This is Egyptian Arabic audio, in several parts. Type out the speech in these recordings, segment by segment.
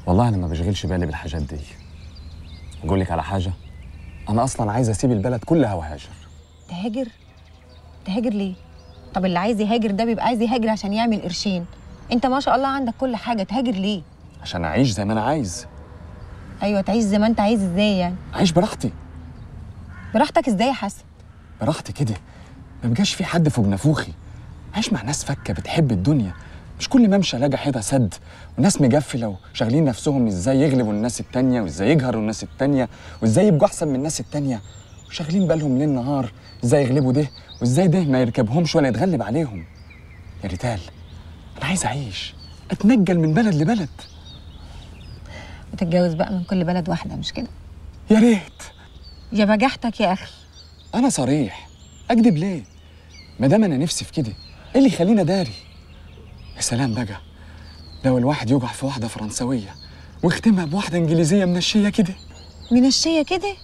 والله انا ما بشغلش بالي بالحاجات دي اقول لك على حاجه انا اصلا عايز اسيب البلد كلها وهاجر تهاجر تهاجر ليه طب اللي عايز يهاجر ده بيبقى عايز يهاجر عشان يعمل قرشين انت ما شاء الله عندك كل حاجه تهاجر ليه عشان اعيش زي ما انا عايز ايوه تعيش زي ما انت عايز ازاي يعني اعيش براحتي براحتك ازاي يا حسن براحتي كده ما بقاش في حد فوق نافوخي عايش مع ناس فكه بتحب الدنيا مش كل ما امشي الاقي حيطه سد وناس مجفله وشاغلين نفسهم ازاي يغلبوا الناس التانية وازاي يجهروا الناس التانية وازاي يبقوا احسن من الناس التانية وشاغلين بالهم ليل نهار ازاي يغلبوا ده وازاي ده ما يركبهمش ولا يتغلب عليهم يا ريتال انا عايز اعيش اتنقل من بلد لبلد وتتجوز بقى من كل بلد واحده مش كده يا ريت يا بجحتك يا اخي انا صريح اكذب ليه ما دام انا نفسي في كده ايه اللي يخليني داري يا سلام بقى لو الواحد يقع في واحده فرنسويه ويختمها بواحده انجليزيه منشيه كده منشيه كده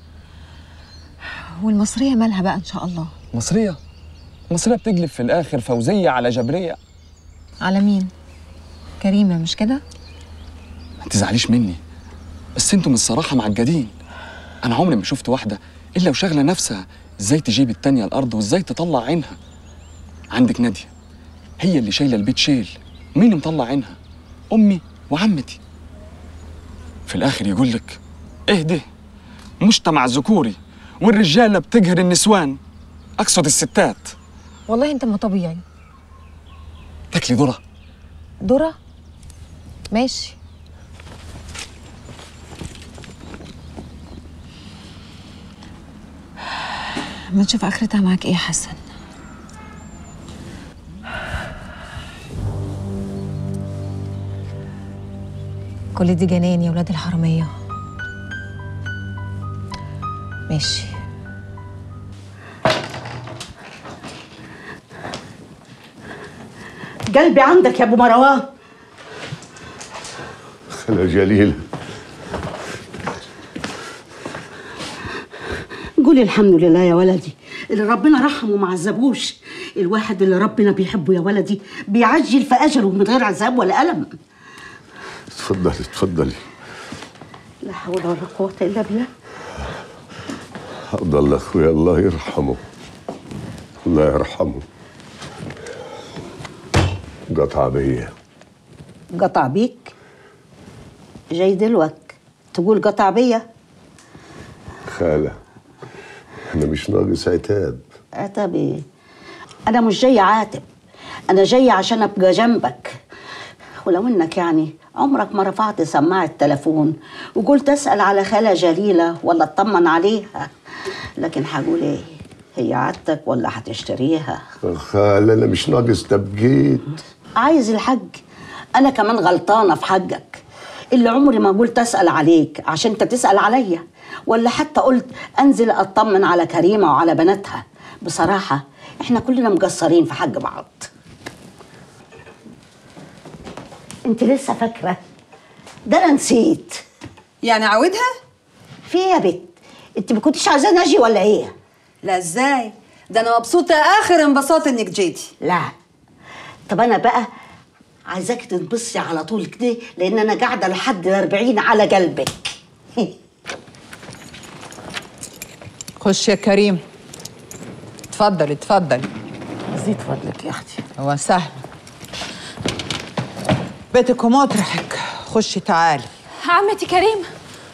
والمصريه مالها بقى ان شاء الله مصريه مصريه بتقلب في الاخر فوزيه على جبريه على مين كريمه مش كده ما تزعليش مني بس انتم الصراحه معجدين انا عمري ما شفت واحده الا وشاغله نفسها ازاي تجيب التانية الارض وازاي تطلع عينها عندك ناديه هي اللي شايله البيت شيل مين مطلع عينها امي وعمتي في الاخر يقول لك اهدي مجتمع ذكوري والرجاله بتقهر النسوان اقصد الستات والله انت ما طبيعي تاكلي ذره ذره ماشي ما نشوف اخرتها معاك ايه يا حسن كل دي جنان يا ولاد الحراميه ماشي قلبي عندك يا ابو مروان خلا جليل قولي الحمد لله يا ولدي اللي ربنا رحمه وما عذبوش الواحد اللي ربنا بيحبه يا ولدي بيعجل في اجله من غير عذاب ولا الم اتفضلي اتفضلي لا حول ولا قوه الا بالله افضل اخويا الله يرحمه الله يرحمه قطع بيا قطع بيك جاي دلوك تقول قطع بيا خالة أنا مش ناقص عتاب عتاب ايه انا مش جايه عاتب انا جايه عشان ابقى جنبك ولو انك يعني عمرك ما رفعت سماعه التليفون وقلت اسال على خاله جليله ولا اطمن عليها لكن هقول ايه هي عادتك ولا هتشتريها خالة أنا مش ناقص تبجيت عايز الحج انا كمان غلطانه في حجك اللي عمري ما قلت اسال عليك عشان انت تسال عليا ولا حتى قلت انزل اطمن على كريمه وعلى بناتها بصراحه احنا كلنا مقصرين في حق بعض انت لسه فاكره ده انا نسيت يعني عاودها؟ في ايه يا بت انت ما كنتش عايزاني اجي ولا ايه لا ازاي؟ ده انا مبسوطة آخر انبساط انك جيتي لا طب انا بقى عايزاك تنبسي على طول كده لان انا قاعده لحد الأربعين على قلبك خش يا كريم اتفضلي اتفضلي زيد فضلك يا اختي هو سهل بيتك ومطرحك خشي تعالي عمتي كريمة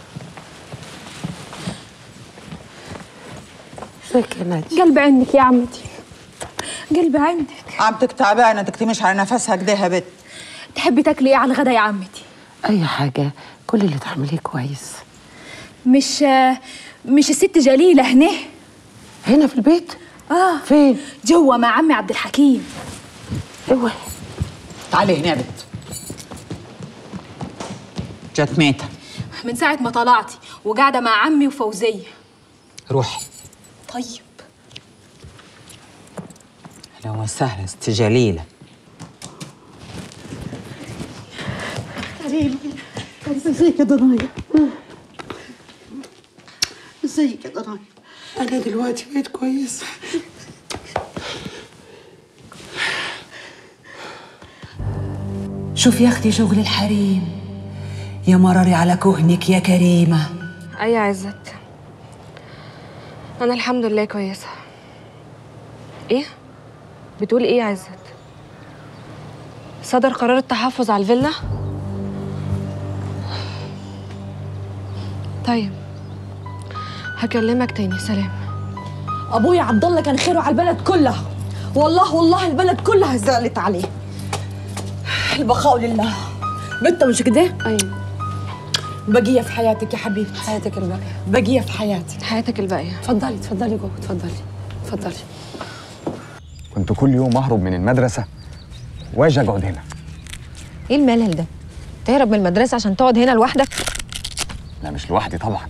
ازيك يا نادي قلبي عندك يا عمتي قلبي عندك عمتك تعبانه تكتميش على نفسها كده يا بت تحبي تاكلي ايه على الغدا يا عمتي اي حاجه كل اللي تعمليه كويس مش مش الست جليلة هنا هنا في البيت اه فين جوا مع عمي عبد الحكيم ايوه تعالي هنا يا بت جت ميتة من ساعة ما طلعتي وقاعدة مع عمي وفوزية روحي طيب اهلا وسهلا ست جليله كريم ازيك يا ضنايا ازيك يا ضنايا أنا دلوقتي بقيت كويس شوف يا اختي شغل الحريم يا مراري على كهنك يا كريمة أي يا عزت أنا الحمد لله كويسة إيه؟ بتقول إيه يا عزت؟ صدر قرار التحفظ على الفيلا؟ طيب هكلمك تاني سلام ابويا عبد الله كان خيره على البلد كلها والله والله البلد كلها زعلت عليه البقاء لله بنت مش كده ايوه بقيه في حياتك يا حبيبتي حياتك الباقية بقيه في حياتي حياتك الباقية اتفضلي اتفضلي جوه اتفضلي اتفضلي كنت كل يوم اهرب من المدرسه واجي اقعد هنا ايه الملل ده تهرب من المدرسه عشان تقعد هنا لوحدك لا مش لوحدي طبعا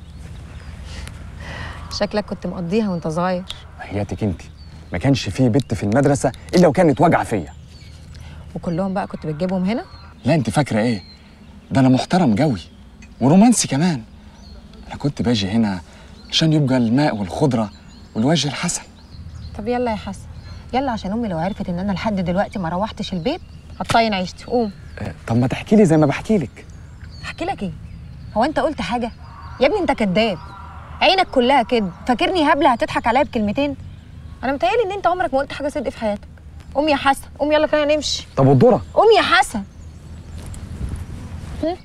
شكلك كنت مقضيها وانت صغير حياتك انت ما كانش فيه بنت في المدرسه الا وكانت واجعه فيا وكلهم بقى كنت بتجيبهم هنا لا انت فاكره ايه ده انا محترم جوي ورومانسي كمان انا كنت باجي هنا عشان يبقى الماء والخضره والوجه الحسن طب يلا يا حسن يلا عشان امي لو عرفت ان انا لحد دلوقتي ما روحتش البيت هتطين عيشتي قوم آه، طب ما تحكي لي زي ما بحكي لك احكي لك ايه هو انت قلت حاجه يا ابني انت كذاب عينك كلها كده فاكرني هبله هتضحك عليا بكلمتين انا متهيألي ان انت عمرك ما قلت حاجه صدق في حياتك قوم يا حسن قوم يلا خلينا نمشي طب والذره قوم يا حسن هم؟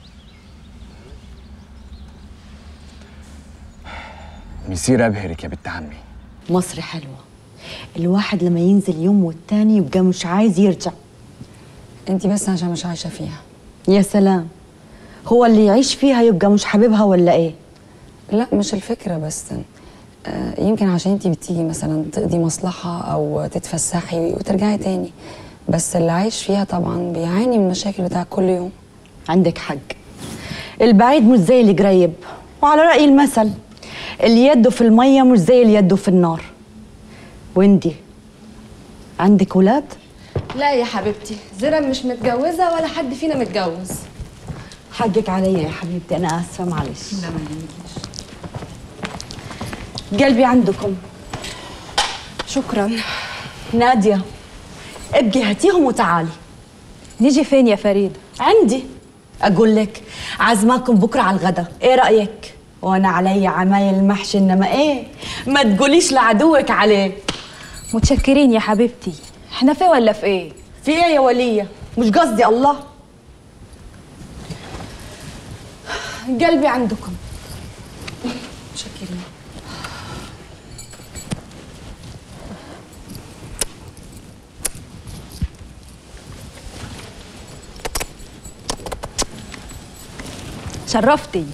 مسير ابهرك يا بنت عمي مصر حلوه الواحد لما ينزل يوم والتاني يبقى مش عايز يرجع انت بس عشان مش عايشة فيها يا سلام هو اللي يعيش فيها يبقى مش حبيبها ولا ايه لا مش الفكرة بس آه، يمكن عشان انت بتيجي مثلا تقضي مصلحة أو تتفسحي وترجعي تاني بس اللي عايش فيها طبعا بيعاني من المشاكل بتاع كل يوم عندك حق البعيد مش زي اللي قريب وعلى رأي المثل اللي يده في المية مش زي اللي يده في النار وانتي عندك ولاد؟ لا يا حبيبتي زرم مش متجوزة ولا حد فينا متجوز حقك عليا يا حبيبتي أنا آسفة معلش لا ما قلبي عندكم شكرا نادية ابقي هاتيهم وتعالي نيجي فين يا فريد؟ عندي أقول لك عازماكم بكرة على الغدا إيه رأيك؟ وأنا علي عمايل المحشي إنما إيه؟ ما تقوليش لعدوك عليه متشكرين يا حبيبتي احنا في ولا في ايه؟ في إيه يا ولية؟ مش قصدي الله قلبي عندكم متشكرين شرفتي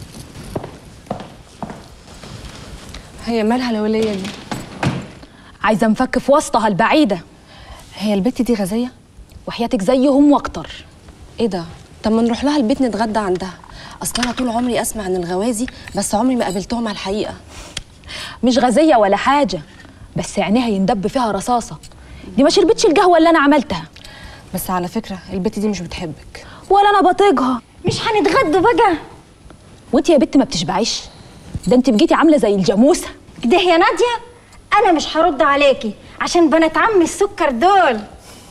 هي مالها الولية دي؟ عايزه نفك في وسطها البعيده هي البت دي غازية؟ وحياتك زيهم واكتر ايه ده؟ طب ما نروح لها البيت نتغدى عندها اصل انا طول عمري اسمع عن الغوازي بس عمري ما قابلتهم على الحقيقة مش غازيه ولا حاجه بس عينيها يندب فيها رصاصه دي ما شربتش القهوه اللي انا عملتها بس على فكرة البت دي مش بتحبك ولا انا بطيقها مش هنتغدى بقى وانت يا بت ما بتشبعيش ده انت بقيتي عامله زي الجاموسه ده يا ناديه انا مش هرد عليكي عشان بنات عمي السكر دول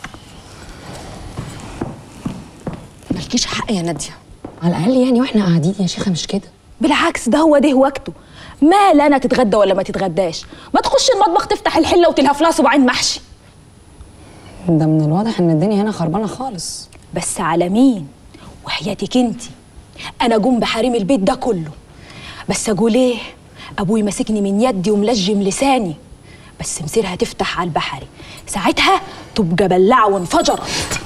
مالكيش حق يا نادية على الأقل يعني واحنا قاعدين يا شيخة مش كده بالعكس ده هو ده وقته ما لا انا تتغدى ولا ما تتغداش ما تخش المطبخ تفتح الحله وتلهف لها صباعين محشي ده من الواضح ان الدنيا هنا خربانة خالص بس على مين وحياتك انت انا جم بحريم البيت ده كله بس اقول ايه ابوي ماسكني من يدي وملجم لساني بس مسيرها تفتح على البحري ساعتها تبقى بلعه وانفجرت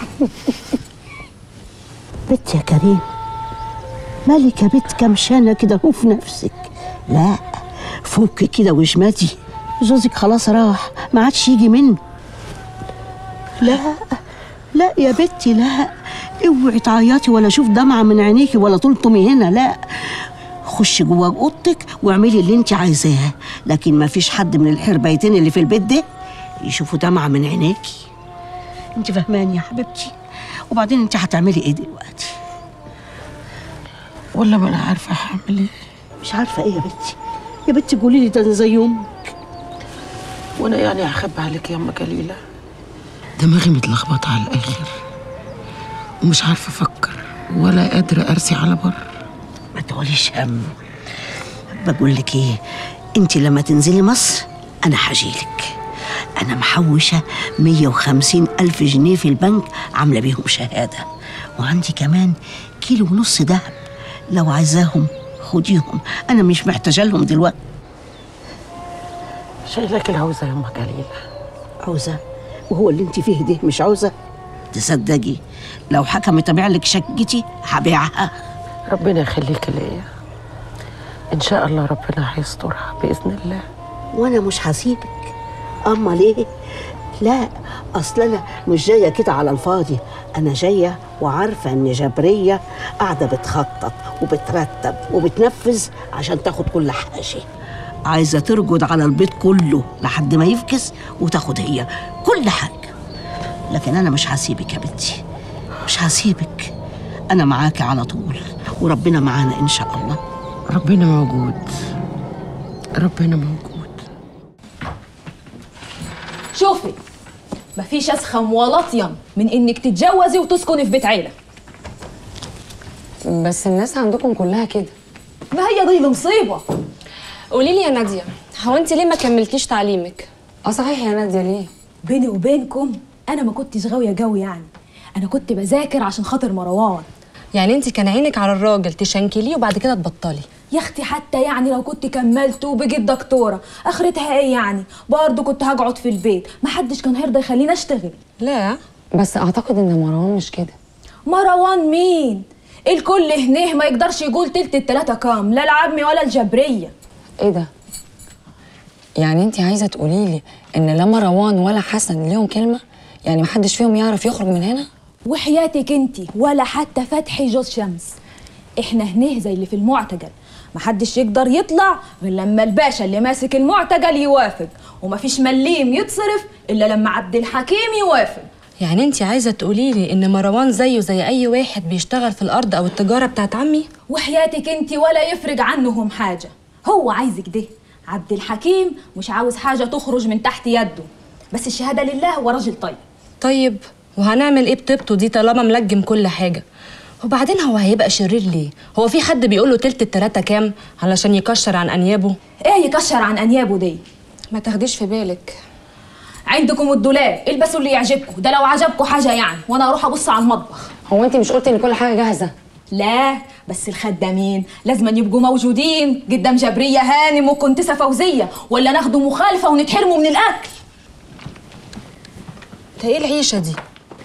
بت يا كريم مالك يا بت كمشانة كده هو في نفسك لا فك كده واجمدي جوزك خلاص راح ما عادش يجي منه لا لا يا بنتي لا اوعي تعيطي ولا اشوف دمعه من عينيكي ولا تلطمي هنا لا خشي جوه اوضتك واعملي اللي انت عايزاه لكن ما فيش حد من الحربايتين اللي في البيت ده يشوفوا دمعه من عينيكي انت فاهماني يا حبيبتي وبعدين انت هتعملي ايه دلوقتي والله ما انا عارفه هعمل ايه مش عارفه ايه يا بنتي يا بنتي قولي لي ده أنا زي امك وانا يعني هخبي عليك يا ام جليله دماغي متلخبطه على الاخر ومش عارفه افكر ولا قادره ارسي على بر تقوليش هم بقول لك ايه انت لما تنزلي مصر انا هجيلك انا محوشه 150 الف جنيه في البنك عامله بيهم شهاده وعندي كمان كيلو ونص دهب لو عايزاهم خديهم انا مش محتاجه لهم دلوقتي شايلك العوزة يا أم جليلة عاوزة وهو اللي انت فيه ده مش عاوزة تصدقي لو حكمت ابيع لك شقتي هبيعها ربنا يخليك ليا إن شاء الله ربنا هيسترها بإذن الله وانا مش هسيبك اما ليه لا اصل انا مش جايه كده على الفاضي انا جايه وعارفه ان جبريه قاعده بتخطط وبترتب وبتنفذ عشان تاخد كل حاجه عايزه ترجد على البيت كله لحد ما يفكس وتاخد هي كل حاجه لكن انا مش هسيبك يا بنتي مش هسيبك انا معاكي على طول وربنا معانا ان شاء الله ربنا موجود ربنا موجود شوفي مفيش اسخم ولا اطيم من انك تتجوزي وتسكني في بيت عيله بس الناس عندكم كلها كده ما هي دي المصيبه قولي لي يا ناديه هو انت ليه ما كملتيش تعليمك اه صحيح يا ناديه ليه بيني وبينكم انا ما كنتش غاويه جو يعني انا كنت بذاكر عشان خاطر مروان يعني انت كان عينك على الراجل تشنكليه وبعد كده تبطلي يا اختي حتى يعني لو كنت كملت وبقيت دكتوره اخرتها ايه يعني برضه كنت هقعد في البيت محدش كان هيرضى يخليني اشتغل لا بس اعتقد ان مروان مش كده مروان مين الكل هنيه ما يقدرش يقول تلت التلاتة كام لا العمي ولا الجبريه ايه ده يعني انت عايزه تقولي لي ان لا مروان ولا حسن ليهم كلمه يعني محدش فيهم يعرف يخرج من هنا وحياتك انتي ولا حتى فتحي جوز شمس احنا هنيه زي اللي في المعتقل محدش يقدر يطلع غير لما الباشا اللي ماسك المعتقل يوافق ومفيش مليم يتصرف الا لما عبد الحكيم يوافق يعني انت عايزه تقولي لي ان مروان زيه زي اي واحد بيشتغل في الارض او التجاره بتاعت عمي وحياتك انتي ولا يفرق عنهم حاجه هو عايزك ده عبد الحكيم مش عاوز حاجه تخرج من تحت يده بس الشهاده لله هو راجل طيب طيب وهنعمل ايه بطيبته دي طالما ملجم كل حاجه وبعدين هو هيبقى شرير ليه هو في حد بيقول له تلت التلاته كام علشان يكشر عن انيابه ايه يكشر عن انيابه دي ما تاخديش في بالك عندكم الدولاب البسوا اللي يعجبكم ده لو عجبكم حاجه يعني وانا اروح ابص على المطبخ هو انت مش قلتي ان كل حاجه جاهزه لا بس الخدامين لازم يبقوا موجودين قدام جبريه هانم وكنتسه فوزيه ولا ناخدوا مخالفه ونتحرموا من الاكل ده ايه العيشه دي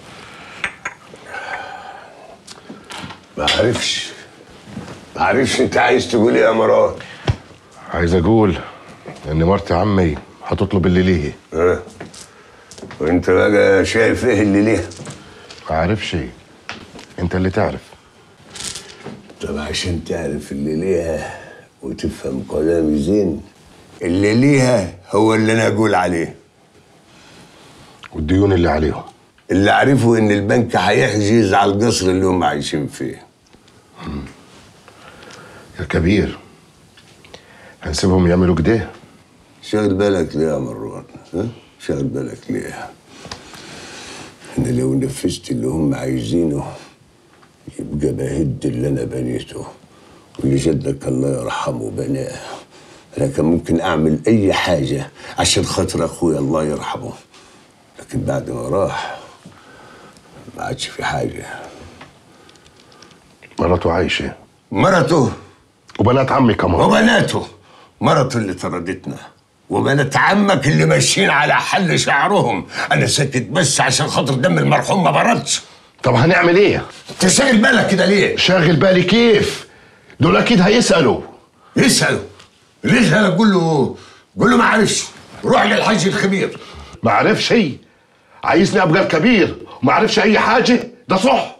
ما عارفش ما عارفش انت عايز تقول ايه يا مراد عايز اقول ان مرت عمي هتطلب اللي ليه اه وانت بقى شايف ايه اللي ليه ما عارفش انت اللي تعرف طب عشان تعرف اللي ليها وتفهم كلامي زين اللي ليها هو اللي انا اقول عليه والديون اللي عليهم اللي عارفه ان البنك هيحجز على القصر اللي هم عايشين فيه يا كبير هنسيبهم يعملوا كده شغل بالك ليه يا مروان ها شغل بالك ليه انا لو نفذت اللي هم عايزينه يبقى بهد اللي انا بنيته واللي جدك الله يرحمه بناه انا كان ممكن اعمل اي حاجه عشان خاطر اخويا الله يرحمه لكن بعد ما راح ما عادش في حاجه مراته عايشه مرته وبنات عمي كمان وبناته مرته اللي طردتنا وبنات عمك اللي ماشيين على حل شعرهم انا ساكت بس عشان خاطر دم المرحوم ما بردش طب هنعمل ايه انت شاغل بالك كده ليه شاغل بالي كيف دول اكيد هيسالوا يسالوا ليه يسالوا قول له قول له ما عرفش روح للحاج الخبير ما عرفش هي عايزني ابقى الكبير وما عرفش اي حاجه ده صح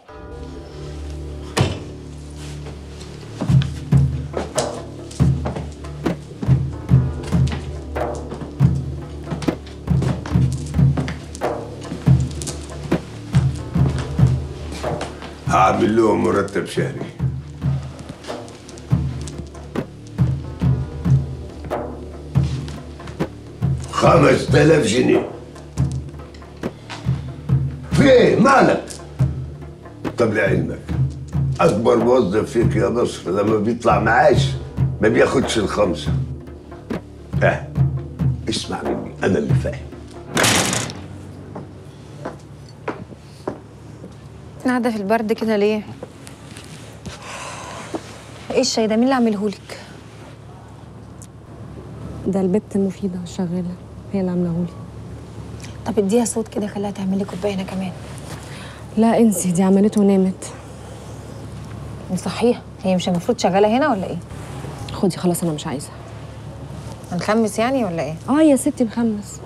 هعمل لهم مرتب شهري خمس تلاف جنيه في ايه مالك طب لعلمك اكبر موظف فيك يا نصر لما بيطلع معاش ما بياخدش الخمسه اه اسمع مني انا اللي فاهم قاعدة في البرد كده ليه؟ ايه الشاي ده مين اللي عاملهولك؟ ده البت مفيدة شغالة هي اللي عاملاهولي طب اديها صوت كده خليها تعمل لي كوبايه انا كمان لا انسي دي عملته ونامت صحيح هي مش المفروض شغاله هنا ولا ايه؟ خدي خلاص انا مش عايزة هنخمس يعني ولا ايه؟ اه يا ستي مخمس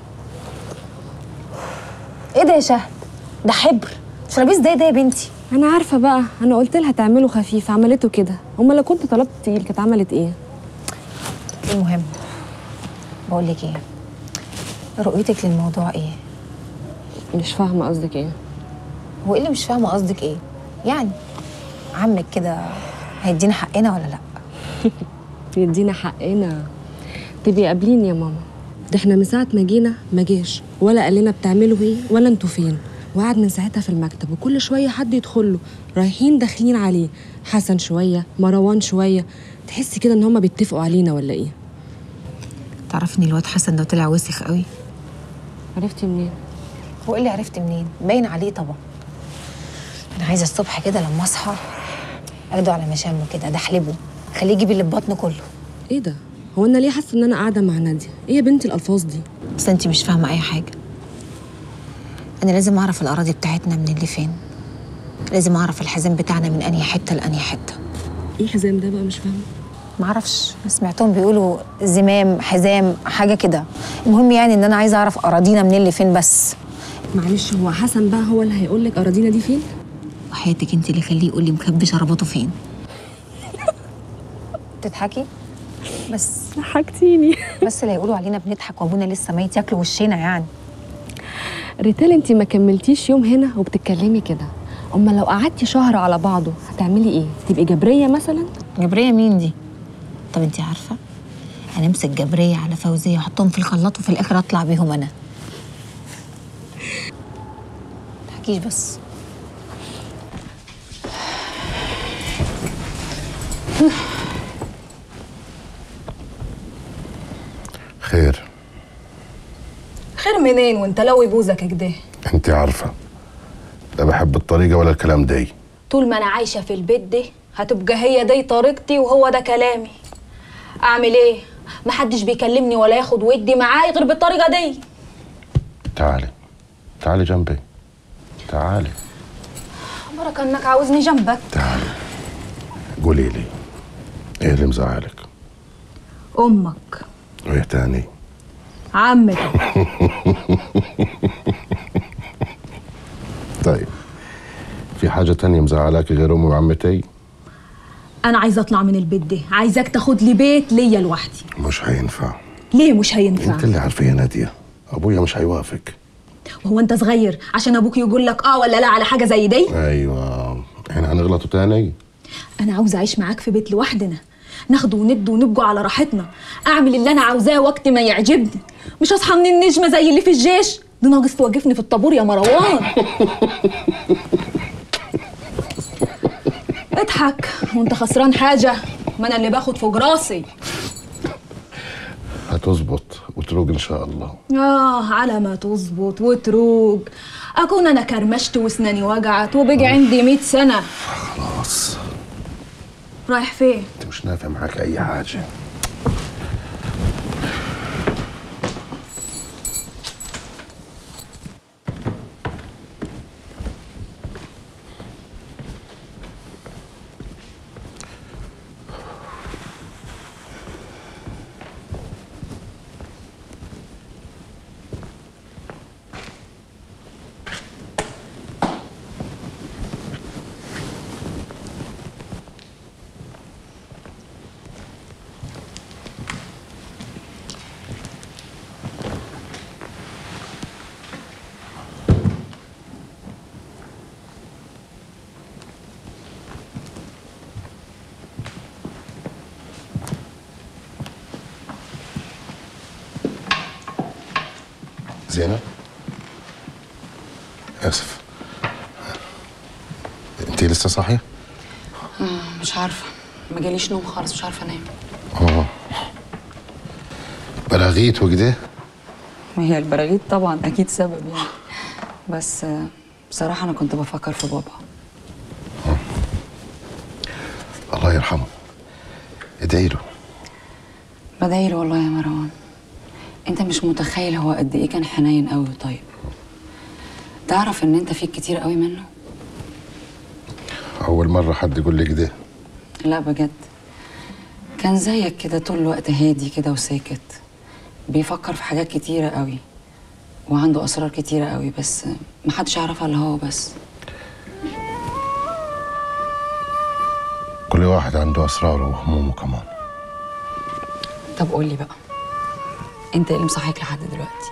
ايه ده يا شهد؟ ده حبر تشربيه ازاي ده يا بنتي؟ انا عارفة بقى انا قلت لها تعمله خفيف عملته كده امال لو كنت طلبت تقيل كانت عملت ايه المهم بقول لك ايه؟ رؤيتك للموضوع ايه؟ مش فاهمة قصدك ايه هو ايه اللي مش فاهمه قصدك ايه؟ يعني عمك كده هيدينا حقنا ولا لا؟ يدينا حقنا تبقي قابلين يا ماما ده احنا من ساعة ما جينا ما جاش ولا قال لنا بتعملوا ايه ولا انتوا فين وقعد من ساعتها في المكتب وكل شوية حد يدخل له رايحين داخلين عليه حسن شوية مروان شوية تحسي كده ان هما بيتفقوا علينا ولا ايه تعرفي ان الواد حسن ده طلع وسخ قوي عرفتي منين هو ايه اللي عرفت منين باين عليه طبعا انا عايزه الصبح كده لما اصحى اخده على مشامه كده دحلبه خليه يجيب اللي في بطنه كله ايه ده هو انا ليه حاسه ان انا قاعده مع ناديه ايه يا بنتي الالفاظ دي بس انت مش فاهمه اي حاجه انا لازم اعرف الاراضي بتاعتنا من اللي فين لازم اعرف الحزام بتاعنا من انهي حته لانهي حته ايه حزام ده بقى مش فاهمه معرفش سمعتهم بيقولوا زمام حزام حاجه كده المهم يعني ان انا عايزه اعرف اراضينا من اللي فين بس معلش هو حسن بقى هو اللي هيقول لك اراضينا دي فين وحياتك انت اللي خليه يقول لي مخبي شرباته فين تضحكي بس ضحكتيني بس لا يقولوا علينا بنضحك وابونا لسه ميت ياكلوا وشنا يعني ريتال انت ما كملتيش يوم هنا وبتتكلمي كده اما لو قعدتي شهر على بعضه هتعملي ايه تبقي جبريه مثلا جبريه مين دي طب انت عارفه هنمسك جبريه على فوزيه احطهم في الخلاط وفي الاخر اطلع بيهم انا تحكيش بس خير خير منين وانت لوي بوزك كده انت عارفه لا بحب الطريقه ولا الكلام دي طول ما انا عايشه في البيت ده هتبقى هي دي طريقتي وهو ده كلامي اعمل ايه محدش بيكلمني ولا ياخد ودي معاي غير بالطريقه دي تعالي تعالي جنبي تعالي بركة انك عاوزني جنبك قولي لي ايه اللي مزعلك امك وايه تاني عمك طيب في حاجة تانية مزعلاك غير أمي وعمتي؟ انا عايزه اطلع من البيت ده عايزاك تاخد لي بيت ليا لوحدي مش هينفع ليه مش هينفع انت اللي عارفة يا نادية أبويا مش هيوافق وهو انت صغير عشان ابوك يقول لك اه ولا لا على حاجه زي دي أيوة احنا هنغلطوا تاني انا عاوزه اعيش معاك في بيت لوحدنا ناخده وندي ونبقوا على راحتنا اعمل اللي انا عاوزاه وقت ما يعجبني مش اصحى من النجمه زي اللي في الجيش دي ناقص توقفني في الطابور يا مروان اضحك وانت خسران حاجه ما انا اللي باخد فوق راسي هتظبط وتروق إن شاء الله اه على ما تظبط وتروق اكون انا كرمشت واسناني وجعت وبقي عندي 100 سنه خلاص رايح فين انت مش نافع معاك أي حاجة زينب آسف انت لسه صاحية؟ آه مش عارفه ما جاليش نوم خالص مش عارفه انام اه بلاغيت وكده ما هي البراغيث طبعا اكيد سبب يعني بس آه، بصراحه انا كنت بفكر في بابا الله يرحمه ادعي له بدعي له والله يا مروان انت مش متخيل هو قد ايه كان حنين قوي وطيب تعرف ان انت فيك كتير قوي منه اول مره حد يقول لي كده لا بجد كان زيك كده طول الوقت هادي كده وساكت بيفكر في حاجات كتيرة قوي وعنده أسرار كتيرة قوي بس محدش يعرفها إلا هو بس كل واحد عنده اسراره وهمومه كمان طب قولي بقى انت ايه اللي مصحيك لحد دلوقتي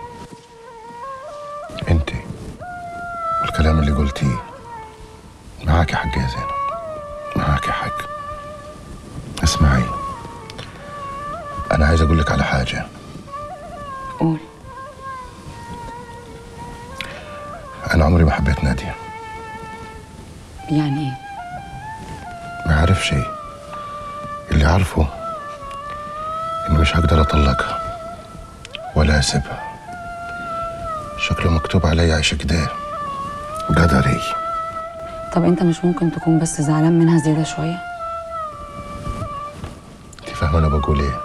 انت والكلام اللي قلتيه معاك يا حاج يا زينب معاك يا حاج اسمعي انا عايز اقول لك على حاجه قول انا عمري ما حبيت ناديه يعني ايه ما عارف شيء اللي عارفه اني مش هقدر اطلقها ولا اسيبها شكله مكتوب علي عيش كده قدري طب انت مش ممكن تكون بس زعلان منها زيادة شوية انت فاهمه انا بقول ايه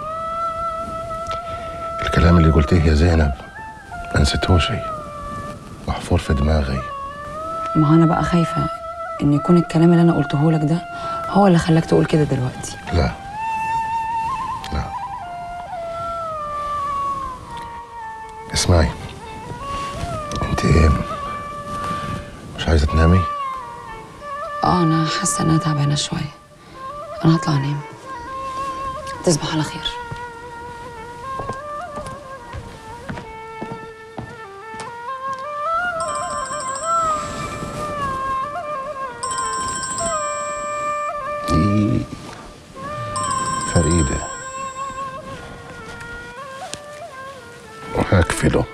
الكلام اللي قلتيه يا زينب ما نسيتهوش محفور في دماغي ما هو انا بقى خايفة ان يكون الكلام اللي انا قلته لك ده هو اللي خلاك تقول كده دلوقتي لا لا اسمعي انت ايه مش عايزه تنامي اه انا حاسة ان انا تعبانة شوية انا هطلع انام تصبح على خير إيه. فريدة هكفله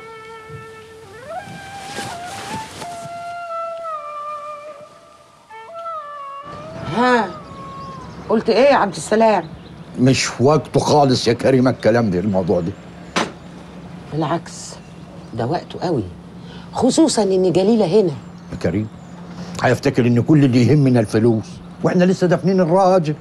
ها قلت ايه يا عبد السلام مش وقته خالص يا كريمة الكلام ده الموضوع ده بالعكس ده وقته قوي خصوصا ان جليله هنا يا كريم هيفتكر ان كل اللي يهمنا الفلوس واحنا لسه دافنين الراجل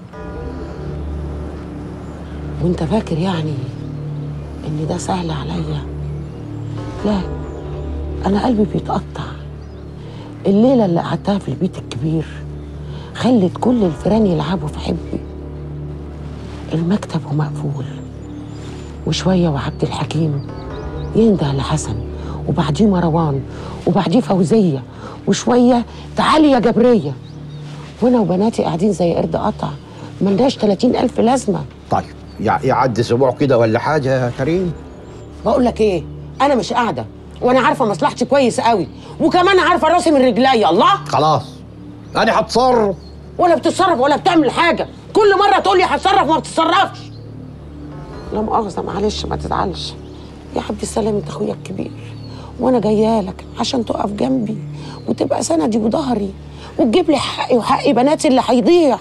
وانت فاكر يعني ان ده سهل عليا لا انا قلبي بيتقطع الليله اللي قعدتها في البيت الكبير خلت كل الفيران يلعبوا في حبي المكتب مقفول وشويه وعبد الحكيم ينده لحسن وبعديه مروان وبعديه فوزيه وشويه تعالي يا جبريه وانا وبناتي قاعدين زي قرد قطع ملناش 30 الف لازمه طيب يع- يعدي اسبوع كده ولا حاجة يا كريم بقول لك ايه انا مش قاعده وانا عارفه مصلحتي كويس قوي وكمان عارفه راسي من رجليا الله خلاص انا هتصرف ولا بتتصرف ولا بتعمل حاجه كل مره تقول لي هتصرف وما بتتصرفش لا مؤاخذه معلش ما تزعلش يا عبد السلام انت اخويا الكبير وانا جايه لك عشان تقف جنبي وتبقى سندي وظهري وتجيب لي حقي وحق بناتي اللي هيضيع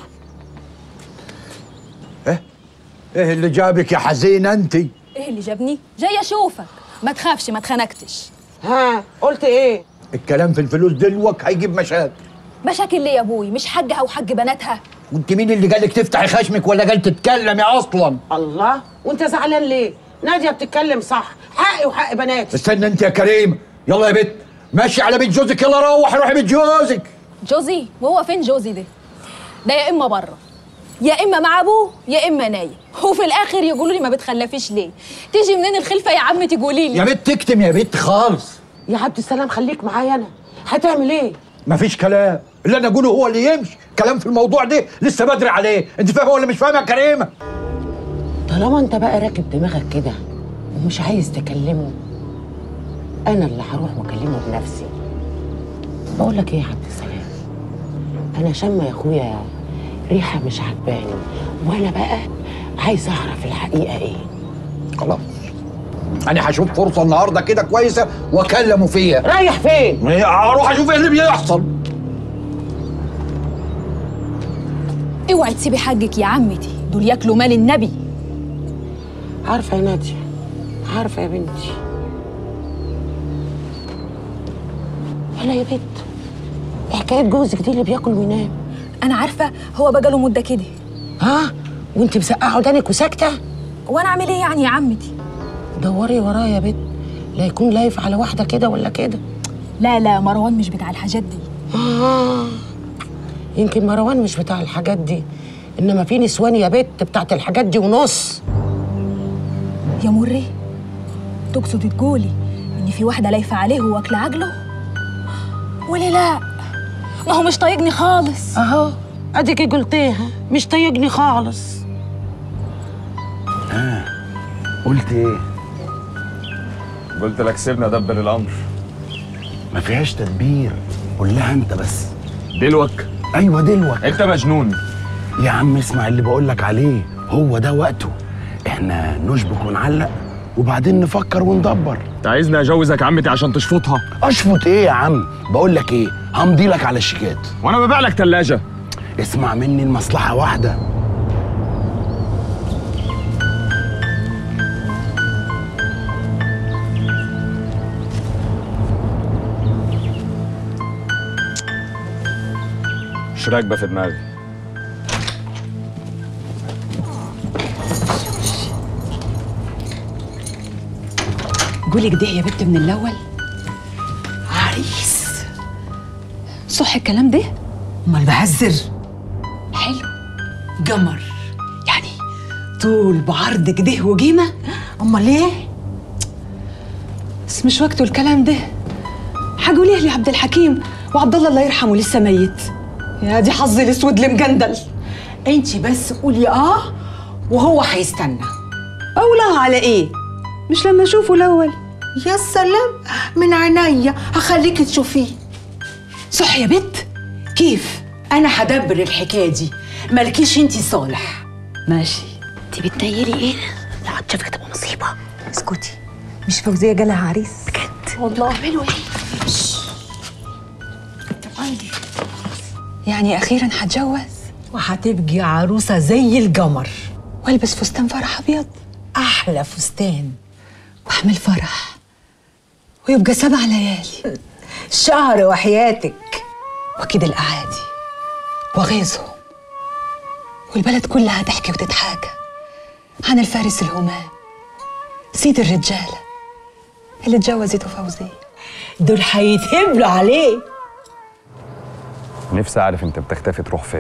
ايه اللي جابك يا حزينة انت ايه اللي جابني جاي اشوفك ما تخافش ما اتخنقتش ها قلت ايه الكلام في الفلوس دلوك هيجيب مشاكل مشاكل ليه يا ابوي مش حاجها وحق بناتها وانت مين اللي قالك تفتحي خشمك ولا قال تتكلمي اصلا الله وانت زعلان ليه ناديه بتتكلم صح حقي وحق بناتي استنى انت يا كريم يلا يا بت ماشي على بيت جوزك يلا روح روحي بيت جوزك جوزي وهو فين جوزي ده ده يا اما بره يا اما مع ابوه يا اما نايم وفي الاخر يقولوا لي ما بتخلفيش ليه تيجي منين الخلفه يا عم تقولي لي يا بت تكتم يا بت خالص يا عبد السلام خليك معايا انا هتعمل ايه مفيش كلام اللي انا اقوله هو اللي يمشي كلام في الموضوع ده لسه بدري عليه انت فاهمه ولا مش فاهمه يا كريمه طالما انت بقى راكب دماغك كده ومش عايز تكلمه انا اللي هروح واكلمه بنفسي بقول لك ايه يا عبد السلام انا شامه يا اخويا ريحه مش عجباني وانا بقى عايز اعرف الحقيقه ايه خلاص انا هشوف فرصه النهارده كده كويسه واكلمه فيها رايح فين اروح اشوف ايه اللي بيحصل اوعي تسيبي حاجك يا عمتي دول ياكلوا مال النبي عارفه يا ناديه عارفه يا بنتي ولا يا بنت إيه حكايه جوزك دي اللي بياكل وينام انا عارفه هو بقى له مده كده ها وانت مسقعه ودانك وساكته وانا اعمل ايه يعني يا عمتي دوري وراه يا بنت لا يكون لايف على واحده كده ولا كده لا لا مروان مش بتاع الحاجات دي آه. يمكن مروان مش بتاع الحاجات دي انما في نسوان يا بت بتاعت الحاجات دي ونص يا مري تقصدي تقولي ان في واحده لايفه عليه واكله عجله ولا لا ما هو مش طايقني خالص اهو اديكي قلتيها مش طايقني خالص ها قلت ايه قلت لك سيبنا ادبر الامر ما فيهاش تدبير قول لها انت بس دلوك ايوه دلوك انت مجنون يا عم اسمع اللي بقول لك عليه هو ده وقته احنا نشبك ونعلق وبعدين نفكر وندبر انت عايزني اجوزك عمتي عشان تشفطها اشفط ايه يا عم بقول لك ايه همضي لك على الشيكات وانا ببيع لك ثلاجه اسمع مني المصلحه واحده مش راكبه في دماغي قولي كده يا بنت من الاول عريس صح الكلام ده امال بهزر حلو قمر يعني طول بعرض كده وقيمه امال ايه بس مش وقته الكلام ده حقوليه لي عبد الحكيم وعبد الله الله يرحمه لسه ميت يا دي حظي الاسود المجندل انت بس قولي اه وهو هيستنى اولها على ايه مش لما اشوفه الاول يا سلام من عينيا هخليك تشوفيه صح يا بت كيف انا هدبر الحكايه دي مالكيش انت صالح ماشي انت بتنيلي ايه؟ لا شافك تبقى مصيبه اسكتي مش فوزيه جالها عريس بجد والله اعملوا ايه؟ يعني اخيرا هتجوز وهتبقي عروسه زي القمر والبس فستان فرح ابيض احلى فستان واعمل فرح ويبقى سبع ليالي شهر وحياتك وكده الاعادي وغيظهم والبلد كلها تحكي وتتحاكى عن الفارس الهمام سيد الرجاله اللي اتجوزته فوزيه دول هيتهبلوا عليه نفسي اعرف انت بتختفي تروح فين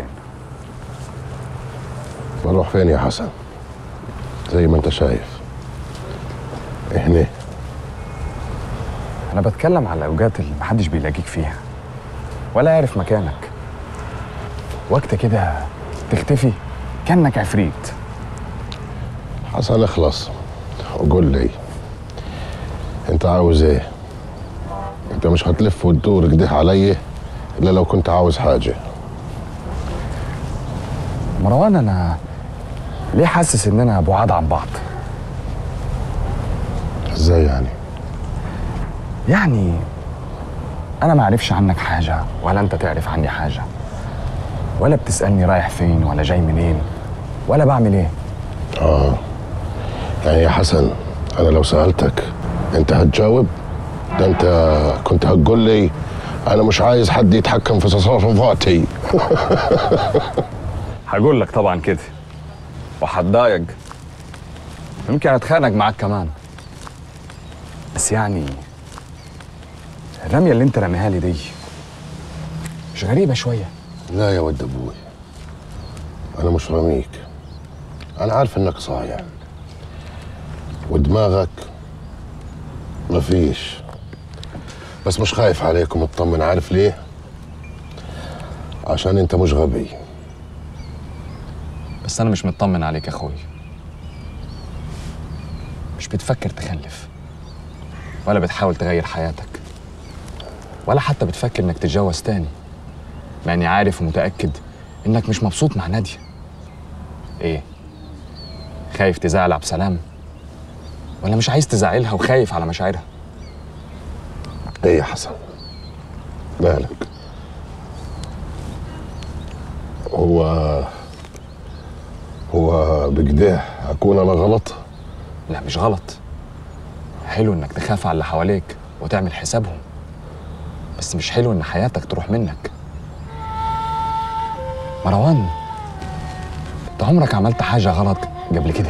بروح فين يا حسن زي ما انت شايف هنا انا بتكلم على الاوقات اللي محدش بيلاقيك فيها ولا عارف مكانك وقت كده تختفي كانك عفريت حسن اخلص وقول لي انت عاوز ايه انت مش هتلف وتدور كده عليا الا لو كنت عاوز حاجه مروان انا ليه حاسس اننا بعاد عن بعض ازاي يعني يعني انا ما اعرفش عنك حاجه ولا انت تعرف عني حاجه ولا بتسالني رايح فين ولا جاي منين ولا بعمل ايه اه يعني يا حسن انا لو سالتك انت هتجاوب ده انت كنت هتقول لي انا مش عايز حد يتحكم في تصرفاتي هقول لك طبعا كده وهتضايق يمكن اتخانق معاك كمان بس يعني الرميه اللي انت رميها لي دي مش غريبه شويه لا يا ود ابوي انا مش رميك انا عارف انك صايع ودماغك مفيش بس مش خايف عليك ومطمن عارف ليه عشان انت مش غبي بس انا مش مطمن عليك يا اخوي مش بتفكر تخلف ولا بتحاول تغير حياتك ولا حتى بتفكر انك تتجوز تاني مع اني عارف ومتاكد انك مش مبسوط مع ناديه ايه خايف تزعل عبد السلام ولا مش عايز تزعلها وخايف على مشاعرها ايه يا حسن مالك هو بكده اكون انا غلط لا مش غلط حلو انك تخاف على اللي حواليك وتعمل حسابهم بس مش حلو ان حياتك تروح منك مروان انت عمرك عملت حاجة غلط قبل كده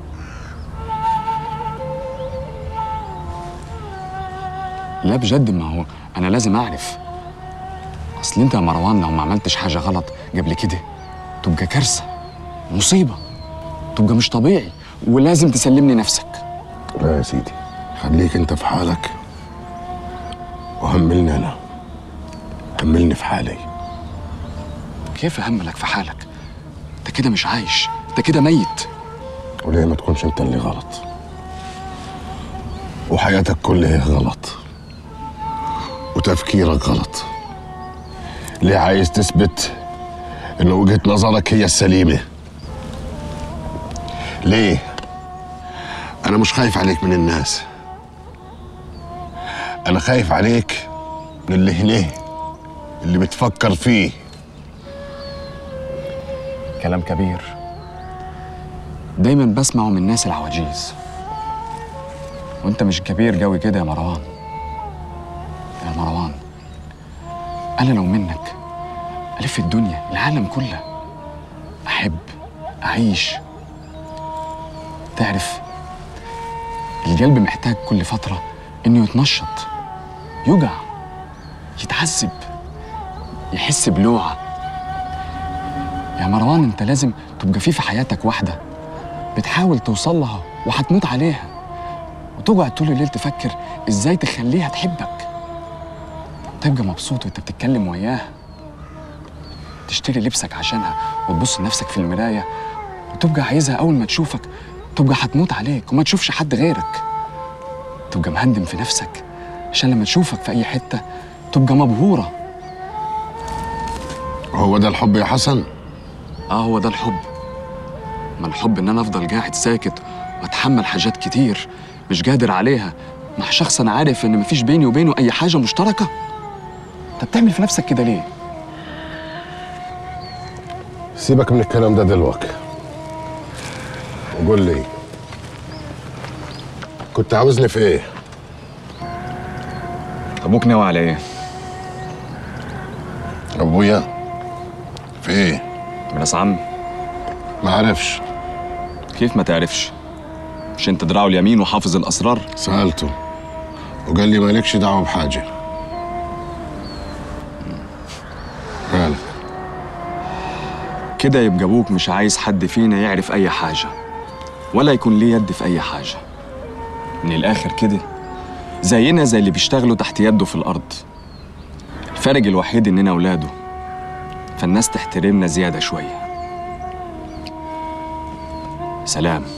لا بجد ما هو انا لازم اعرف اصل انت يا مروان لو ما عملتش حاجة غلط قبل كده تبقى كارثة مصيبة تبقى مش طبيعي ولازم تسلمني نفسك لا يا سيدي خليك انت في حالك وهملني انا هملني في حالي كيف اهملك في حالك انت كده مش عايش انت كده ميت وليه ما تكونش انت اللي غلط وحياتك كلها غلط وتفكيرك غلط ليه عايز تثبت ان وجهة نظرك هي السليمة ليه انا مش خايف عليك من الناس انا خايف عليك من اللي هنا اللي بتفكر فيه كلام كبير دايما بسمعه من الناس العواجيز وانت مش كبير قوي كده يا مروان يا مروان انا لو منك الف الدنيا العالم كله احب اعيش تعرف القلب محتاج كل فتره انه يتنشط يوجع يتعذب يحس بلوعه يا مروان انت لازم تبقى في في حياتك واحده بتحاول توصل لها وهتموت عليها وتقعد طول الليل تفكر ازاي تخليها تحبك تبقى مبسوط وانت بتتكلم وياها تشتري لبسك عشانها وتبص لنفسك في المرايه وتبقى عايزها اول ما تشوفك تبقى هتموت عليك وما تشوفش حد غيرك تبقى مهندم في نفسك عشان لما تشوفك في اي حته تبقى مبهوره هو ده الحب يا حسن اه هو ده الحب ما الحب ان انا افضل قاعد ساكت واتحمل حاجات كتير مش قادر عليها مع شخص انا عارف ان مفيش بيني وبينه اي حاجه مشتركه انت بتعمل في نفسك كده ليه سيبك من الكلام ده دلوقتي وقول لي كنت عاوزني في ايه ابوك ناوي على ايه ابويا في ايه مراس عمي ما عرفش كيف ما تعرفش مش انت دراعه اليمين وحافظ الاسرار سالته وقال لي مالكش دعوه بحاجه مالك كده يبقى ابوك مش عايز حد فينا يعرف اي حاجه ولا يكون ليه يد في اي حاجه من الاخر كده زينا زي اللي بيشتغلوا تحت يده في الارض الفرق الوحيد اننا اولاده فالناس تحترمنا زياده شويه سلام